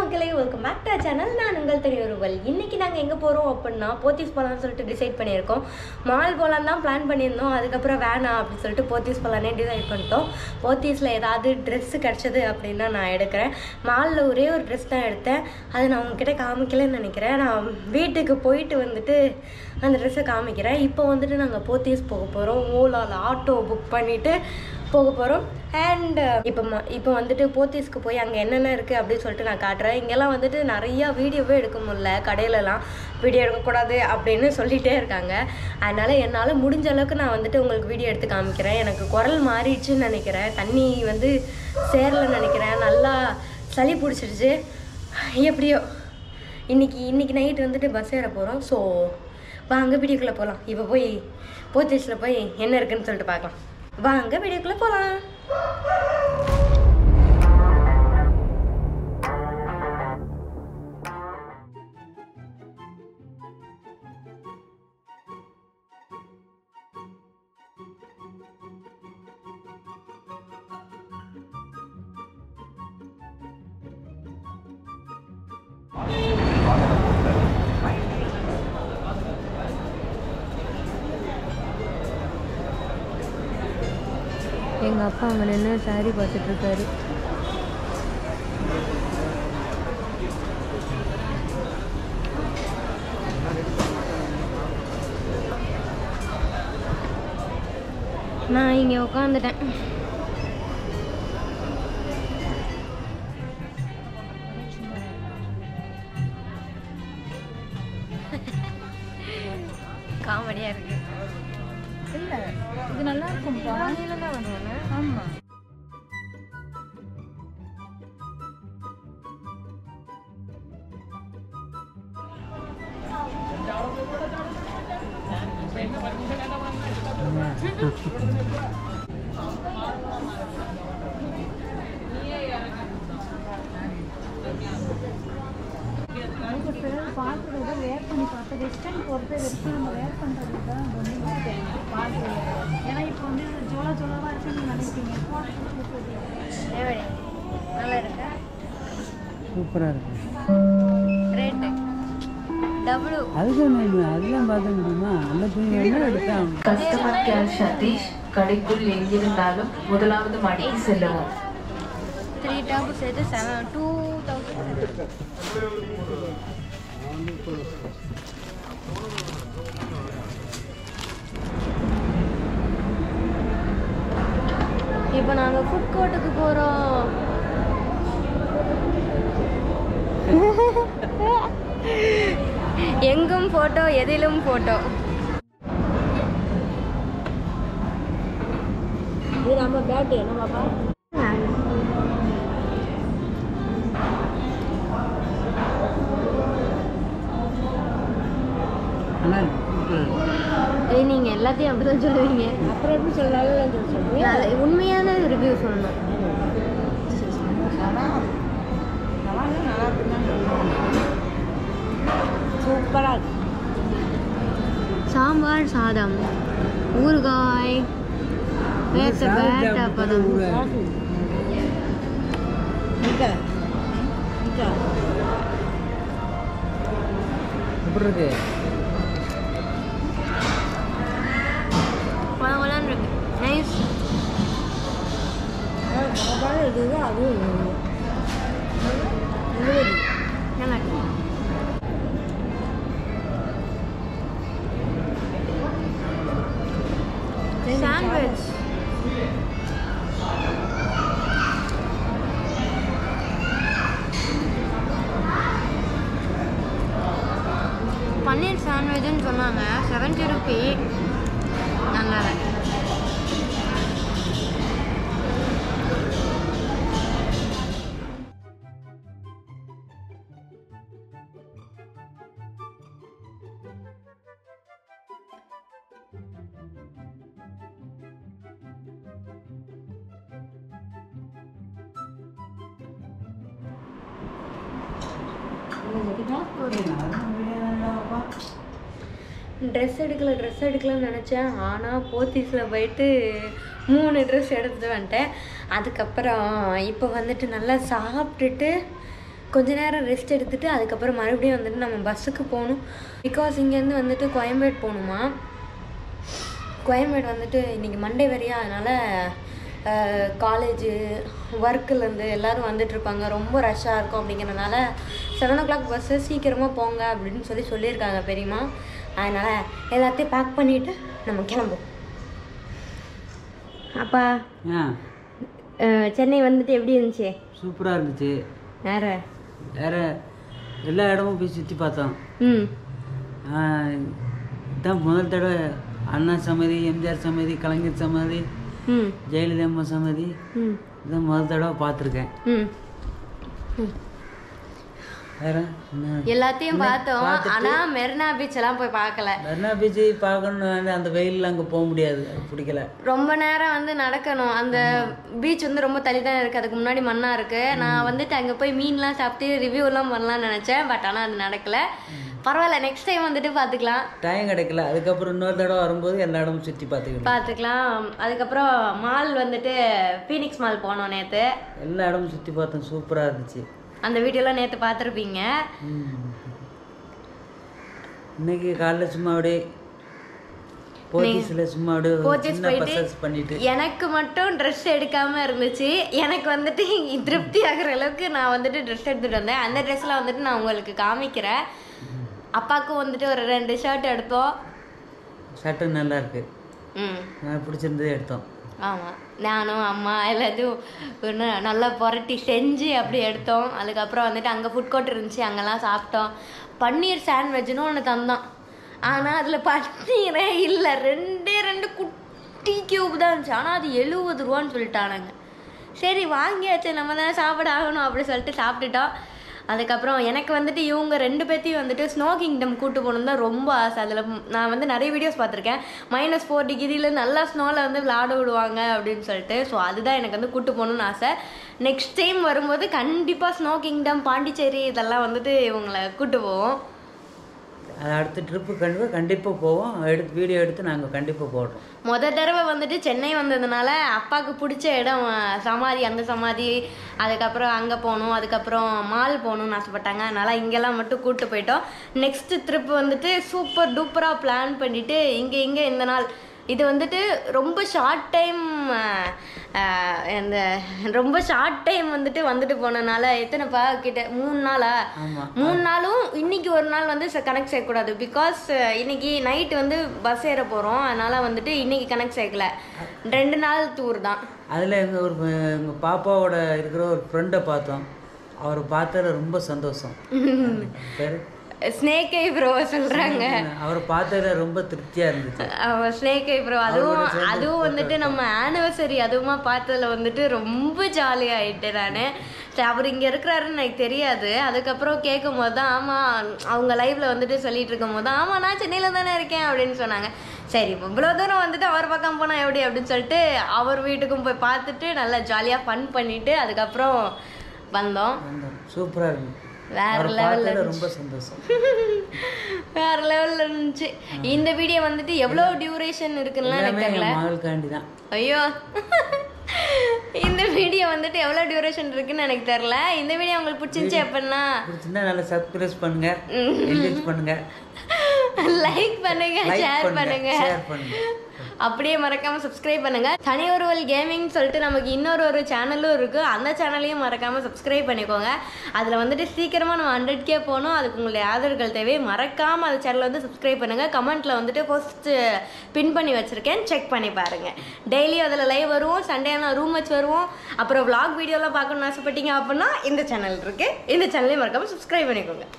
மக்களே welcome back to channel நான் உங்கள் தெரியுருவல் இன்னைக்கு நாங்கள் எங்கே போகிறோம் அப்படின்னா போத்தீஸ் போகலான்னு சொல்லிட்டு டிசைட் பண்ணியிருக்கோம் மால் போகலான்னு தான் பிளான் பண்ணியிருந்தோம் அதுக்கப்புறம் வேணாம் அப்படின்னு சொல்லிட்டு போத்தீஸ் போகலானே டிசைட் பண்ணிட்டோம் போத்தீஸில் ஏதாவது ட்ரெஸ்ஸு கிடச்சது அப்படின்னா நான் எடுக்கிறேன் மாலில் ஒரே ஒரு ட்ரெஸ் தான் எடுத்தேன் அதை நான் உங்ககிட்ட காமிக்கலன்னு நினைக்கிறேன் நான் வீட்டுக்கு போயிட்டு வந்துட்டு அந்த ட்ரெஸ்ஸை காமிக்கிறேன் இப்போ வந்துட்டு நாங்கள் போத்தீஸ் போக போகிறோம் ஓலாவில் ஆட்டோ புக் பண்ணிவிட்டு போக போகிறோம் அண்ட் இப்போ ம இப்போ வந்துட்டு போத்தீஸ்க்கு போய் அங்கே என்னென்ன இருக்குது அப்படின்னு சொல்லிட்டு நான் காட்டுறேன் இங்கெல்லாம் வந்துட்டு நிறையா வீடியோவே எடுக்க முடியல கடையிலலாம் வீடியோ எடுக்கக்கூடாது அப்படின்னு சொல்லிகிட்டே இருக்காங்க அதனால் என்னால் முடிஞ்ச அளவுக்கு நான் வந்துட்டு உங்களுக்கு வீடியோ எடுத்து காமிக்கிறேன் எனக்கு குரல் மாறிடுச்சுன்னு நினைக்கிறேன் தண்ணி வந்து சேரலன்னு நினைக்கிறேன் நல்லா சளி பிடிச்சிருச்சு எப்படியோ இன்னைக்கு இன்னைக்கு நைட் வந்துட்டு பஸ் ஏற போகிறோம் ஸோ வாங்க வீடியோக்குள்ளே போகலாம் இப்போ போய் போத்தீஸில் போய் என்ன இருக்குன்னு சொல்லிட்டு பார்க்கலாம் வாங்க வீடியோக்குள்ளே போகலாம் எங்கள் அப்பா அங்கே நின்று சாரி பார்த்துட்டு இருக்காரு நான் இங்கே உட்காந்துட்டேன் காமெடியாக இருக்கு இல்ல இது நல்லா இருக்கும்பா தான் வருவாங்க ஆமா பார்க்குறத வேர் பண்ணி பார்த்து வெஸ்டர்ன் பொறுத்த வரைக்கும் நம்ம வேர் பண்ணுறது தான் ரொம்ப பார்த்து ஏன்னா இப்போ வந்து இது ஜோலா ஜோலாவாக இருக்குன்னு நினைப்பீங்க எப்படி நல்லா இருக்கா சூப்பராக இருக்கு ரேட்டு டபுள் அதுதான் நான் அதெல்லாம் பார்க்க முடியுமா அந்த துணி வேணா எடுத்தான் கஸ்டமர் கேர் சதீஷ் கடைக்குள் எங்கிருந்தாலும் முதலாவது மாடிக்கு செல்லவும் த்ரீ டாப் சேர்த்து செவன் டூ தௌசண்ட் இப்போ நாங்கள் ஃபுட் கோர்ட்டுக்கு போகிறோம் எங்கும் ஃபோட்டோ எதிலும் ஃபோட்டோ இது நம்ம பேட்டு என்ன பாப்பா நல்லா இருக்கு சூப்பரா இருக்கு. ஏய் நீங்கள் எல்லாத்தையும் அப்படி தான் சொல்லுவீங்க அப்புறம் எப்படி சொல்லலாம் சொல்லுவேன் நல்ல- உண்மையான ரிவ்யூ சொல்லணும் சூப்பராக இருக்கு சாம்பார் சாதம் ஊறுகாய் வேத்த சாதம் பேட்ட சாப்பிட்டு பதம் ஊறுகாய். இங்கே இங்கே எப்படி இருக்கு பழங்களான் இருக்கு நைஸ் இதுதான் அதுவும் இது. நல்லா இருக்கு சாண்ட்விச் பன்னீர் சாண்ட்விச்னு சொன்னாங்க செவன்ட்டி ருபி நல்லா இருக்கு ட்ரெஸ் எடுக்கல ட்ரெஸ் எடுக்கலன்னு நினச்சேன் ஆனால் போத்தீஸில் போயிட்டு மூணு ட்ரெஸ் எடுத்துட்டு வந்துட்டேன் அதுக்கப்புறம் இப்போ வந்துட்டு நல்லா சாப்பிட்டுட்டு கொஞ்ச நேரம் ரெஸ்ட் எடுத்துட்டு அதுக்கப்புறம் மறுபடியும் வந்துட்டு நம்ம பஸ்ஸுக்கு போகணும் பிகாஸ் இங்கேருந்து வந்துட்டு கோயம்பேடு போகணுமா கோயம்பேடு வந்துட்டு இன்றைக்கி மண்டே வரையா அதனால் காலேஜு ஒர்க்குலேருந்து எல்லோரும் வந்துட்டுருப்பாங்க ரொம்ப ரஷ்ஷாக இருக்கும் அப்படிங்கிறனால செவன் ஓ கிளாக் பஸ்ஸு சீக்கிரமாக போங்க அப்படின்னு சொல்லி சொல்லியிருக்காங்க பெரியம்மா அதனால் எல்லாத்தையும் பேக் பண்ணிவிட்டு நம்ம கிளம்புவோம் அப்பா ஆ அஹ், சென்னை வந்துட்டு எப்படி இருந்துச்சு சூப்பராக இருந்துச்சு வேற வேற எல்லா இடமும் போய் சுற்றி பார்த்தோம் ம் ஆ, இதான் முதல் தடவை அண்ணா சமாதி எம்ஜிஆர் சமாதி கலைஞர் சமாதி ம் ஜெயலலிதா அம்மா சமாதி ம் இதான் முதல் தடவை பார்த்துருக்கேன் ம் வேற என்ன எல்லாத்தையும் பார்த்தோம் ஆனா மெரினா பீச் எல்லாம் போய் பார்க்கல மெரினா பீச்சு பார்க்கணும் அந்த வெயிலில் அங்கே போக முடியாது அது பிடிக்கல ரொம்ப நேரம் வந்து நடக்கணும் அந்த பீச் வந்து ரொம்ப தள்ளி தான் இருக்கு அதுக்கு முன்னாடி மண்ணா இருக்கு நான் வந்துட்டு அங்க போய் மீன்லாம் சாப்பிட்டு ரிவ்யூ எல்லாம் பண்ணலாம்னு நினைச்சேன் பட் ஆனா அது நடக்கல பரவாயில்ல நெக்ஸ்ட் டைம் வந்துட்டு பார்த்துக்கலாம் டைம் கிடைக்கல அதுக்கப்புறம் இன்னொரு தடவை வரும்போது எல்லா இடமும் சுற்றி பார்த்துக்கணும் பார்த்துக்கலாம் அதுக்கப்புறம் மால் வந்துட்டு ஃபீனிக்ஸ் மால் போனோம் நேற்று எல்லா இடமும் சுற்றி பார்த்தோம் சூப்பராக இருந்துச்சு அந்த வீடியோலாம் நேற்று பார்த்துருப்பீங்க ம். இன்னைக்கு காலைல சும்மா அப்படியே போத்தீஸில் சும்மா அப்படியே ஒரு போத்தீஸ் சின்ன போயிட்டு பர்சஸ் பண்ணிட்டு எனக்கு மட்டும் ட்ரெஸ் எடுக்காம இருந்துச்சு எனக்கு வந்துட்டு திருப்தி ஆகுற அளவுக்கு நான் வந்துட்டு ட்ரெஸ் எடுத்துட்டு வந்தேன் அந்த ட்ரெஸ்ல வந்துட்டு நான் உங்களுக்கு காமிக்கிறேன் அப்பாவுக்கும் வந்துட்டு ஒரு ரெண்டு ஷர்ட் எடுத்தோம் சட்டை நல்லா இருக்கு ம் எனக்கு பிடிச்சிருந்ததே எடுத்தோம் ஆமாம் நானும் அம்மா எல்லாத்தையும் ஒன்று நல்லா புரட்டி செஞ்சு அப்படி எடுத்தோம் அதுக்கப்புறம் வந்துட்டு அங்கே ஃபுட் கோர்ட் இருந்துச்சு அங்கெல்லாம் சாப்பிட்டோம் பன்னீர் சாண்ட்விச்னு ஒன்று தந்தான் ஆனால் அதில் பன்னீரே இல்லை ரெண்டே ரெண்டு குட்டி கியூப் தான் இருந்துச்சு ஆனால் அது எழுபது ரூபான்னு சொல்லிட்டானுங்க சரி வாங்கியாச்சு நம்ம தான் சாப்பிட ஆகணும் அப்படி சொல்லிட்டு சாப்பிட்டுட்டோம் அதுக்கப்புறம் எனக்கு வந்துட்டு இவங்க ரெண்டு பேர்த்தையும் வந்துட்டு ஸ்னோ கிங்டம் கூட்டு போகணும் தான் ரொம்ப ஆசை அதில் நான் வந்து நிறைய வீடியோஸ் பார்த்துருக்கேன் மைனஸ் ஃபோர் டிகிரியில் நல்லா ஸ்னோவில் வந்து விளாட விடுவாங்க அப்படின்னு சொல்லிட்டு ஸோ அதுதான் எனக்கு வந்து கூட்டு போகணும்னு ஆசை நெக்ஸ்ட் டைம் வரும்போது கண்டிப்பாக ஸ்னோ கிங்டம் பாண்டிச்சேரி இதெல்லாம் வந்துட்டு இவங்களை கூட்டு போவோம் அது அடுத்த ட்ரிப்பு கண்டிப்பாக கண்டிப்பாக போவோம் எடுத்து வீடியோ எடுத்து நாங்கள் கண்டிப்பாக போடுறோம் முத தடவை வந்துட்டு சென்னை வந்ததுனால அப்பாவுக்கு பிடிச்ச இடம் அஹ், சமாதி அந்த சமாதி அதுக்கப்புறம் அங்கே போகணும் அதுக்கப்புறம் மால் போகணும்னு ஆசைப்பட்டாங்க அதனால இங்கெல்லாம் மட்டும் கூப்பிட்டு போயிட்டோம் நெக்ஸ்ட் ட்ரிப் வந்துட்டு சூப்பர் டூப்பராக பிளான் பண்ணிட்டு இங்கே இங்கே இந்த நாள் இது வந்துட்டு ரொம்ப ஷார்ட் டைம் இந்த ரொம்ப ஷார்ட் டைம் வந்துட்டு வந்துட்டு போனனால எத்தனைப்பா கிட்ட மூணு நாளா ஆமாம் மூணு நாளும் இன்னைக்கு ஒரு நாள் வந்து கனெக்ட் செய்யக்கூடாது பிகாஸ் இன்னைக்கு நைட் வந்து பஸ் ஏற போகிறோம் அதனால வந்துட்டு இன்னைக்கு கனெக்ட் சேர்க்கல ரெண்டு நாள் டூர் தான் அதில் எங்கள் ஒரு எங்கள் பாப்பாவோட இருக்கிற ஒரு ஃப்ரெண்டை பார்த்தோம் அவரை பார்த்ததுல ரொம்ப சந்தோஷம் பேர் ஸ்னேக் ஐ ப்ரோ சொல்கிறாங்க அவரை பார்த்ததுல ரொம்ப திருப்தியாக இருந்துச்சு ஸ்னேக் ஐ ப்ரோ அதுவும் அதுவும் வந்துட்டு நம்ம ஆனிவர்சரி அதுவுமா பார்த்ததுல வந்துட்டு ரொம்ப ஜாலி ஆயிட்டேன் நான் சரி அவர் இங்கே இருக்கிறாருன்னு எனக்கு தெரியாது அதுக்கப்புறம் கேட்கும் போது தான் ஆமாம் அவங்க லைவ்ல வந்துட்டு சொல்லிட்டு இருக்கும் போது தான் ஆமாம் நான் சென்னையில் தானே இருக்கேன் அப்படின்னு சொன்னாங்க சரி இப்போ இவ்வளோ தூரம் வந்துட்டு அவர் பக்கம் போனால் எப்படி அப்படின்னு சொல்லிட்டு அவர் வீட்டுக்கும் போய் பார்த்துட்டு நல்லா ஜாலியாக ஃபன் பண்ணிட்டு அதுக்கப்புறம் வந்தோம் சூப்பராக இருந்துச்சு வேற அவரை லெவலில் பார்த்ததுல ரொம்ப சந்தோஷம் வேற லெவலில் இருந்துச்சு இந்த வீடியோ வந்துட்டு எவ்வளோ டியூரேஷன் இருக்குன்னுலாம் எனக்கு எல்லாமே தெரியல என் மகளுக்காண்டி தான் ஐயோ இந்த வீடியோ வந்துட்டு எவ்வளோ டியூரேஷன் இருக்குன்னு எனக்கு தெரியல இந்த வீடியோ உங்களுக்கு பிடிச்சிருந்துச்சு அப்படின்னா பிடிச்சிருந்தா நல்லா சப்ஸ்கிரைப் பண்ணுங்க என்கரேஜ் பண்ணுங்க லைக் பண்ணுங்க லைக் ஷேர் பண்ணுங்க பண்ணுங்க ஷேர் பண்ணுங்க அப்படியே மறக்காம சப்ஸ்கிரைப் பண்ணுங்க தனி ஒருவல் கேமிங் சொல்லிட்டு நமக்கு இன்னொரு ஒரு சேனலும் இருக்கு அந்த சேனலையும் மறக்காம சப்ஸ்கிரைப் பண்ணிக்கோங்க அதுல வந்துட்டு சீக்கிரமா நம்ம ஹண்ட்ரட் கே போகணும் அதுக்கு உங்களுடைய ஆதரவுகள் தேவை மறக்காம அந்த சேனலை வந்து சப்ஸ்கிரைப் பண்ணுங்க கமெண்ட்ல வந்துட்டு ஃபர்ஸ்ட் பின் பண்ணி வச்சிருக்கேன் செக் பண்ணி பாருங்க டெய்லி அதில் லைவ் வருவோம் சண்டே ஆனால் ரூம் வச்சு வருவோம் அப்புறம் vlog வீடியோலாம் பார்க்கணும்னு ஆசைப்பட்டீங்க அப்படின்னா இந்த சேனல் இருக்கு இந்த சேனலையும் மறக்காம சப்ஸ்கிரைப் பண்ணிக்கோங்க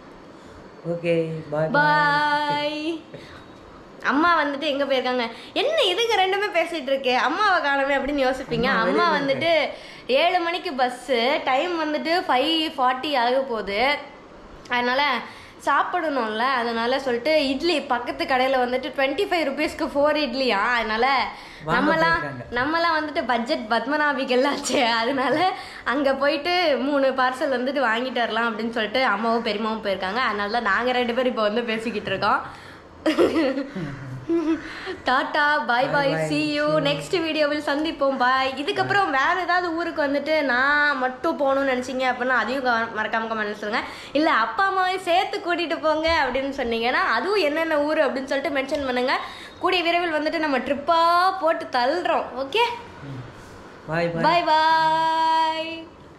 ஓகே பாய் பாய் அம்மா வந்துட்டு எங்க போயிருக்காங்க என்ன இதுங்க ரெண்டுமே பேசிட்டு இருக்கு அம்மாவை காணமே அப்படின்னு யோசிப்பீங்க அம்மா வந்துட்டு ஏழு மணிக்கு பஸ்ஸு டைம் வந்துட்டு ஃபைவ் ஃபார்ட்டி ஆக போகுது அதனால சாப்பிடணும்ல அதனால சொல்லிட்டு இட்லி பக்கத்து கடையில் வந்துட்டு டுவெண்ட்டி ஃபைவ் ருபீஸ்க்கு ஃபோர் இட்லியா அதனால வாங்க நம்மலாம் போயிருக்காங்க. நம்மலாம் வந்துட்டு பட்ஜெட் பத்மநாபிகளாச்சே அதனால அங்கே போயிட்டு மூணு பார்சல் வந்துட்டு வாங்கிட்டு வரலாம் அப்படின்னு சொல்லிட்டு அம்மாவும் பெரியம்மாவும் போயிருக்காங்க அதனால தான் நாங்கள் ரெண்டு பேரும் இப்போ வந்து பேசிக்கிட்டு இருக்கோம் டாட்டா bye bye see you next வீடியோவில் சந்திப்போம் பாய் இதுக்கப்புறம் வேற ஏதாவது ஊருக்கு வந்துட்டு நான் மட்டும் போகணும்னு நினச்சிங்க அப்படின்னா அதையும் கவ- மறக்காம கமெண்ட் சொல்லுங்க இல்லை அப்பா அம்மாவையும் சேர்த்து கூட்டிகிட்டு போங்க அப்படின்னு சொன்னீங்கன்னா அதுவும் என்னென்ன ஊர் அப்படின்னு சொல்லிட்டு மென்ஷன் பண்ணுங்க கூடிய விரைவில் வந்துட்டு நம்ம ட்ரிப்பாக போட்டு தள்ளுறோம் ஓகே பாய் பாய் பாய் பாய்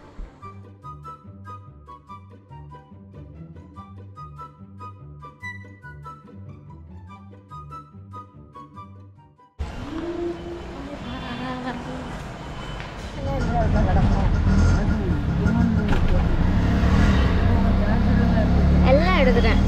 எல்லாம் எடுத்துட்டேன்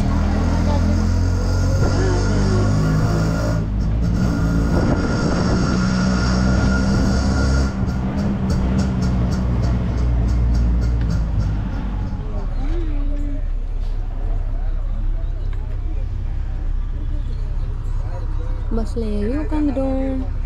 பஸ்ல ஏறி உட்காந்துட்டோம்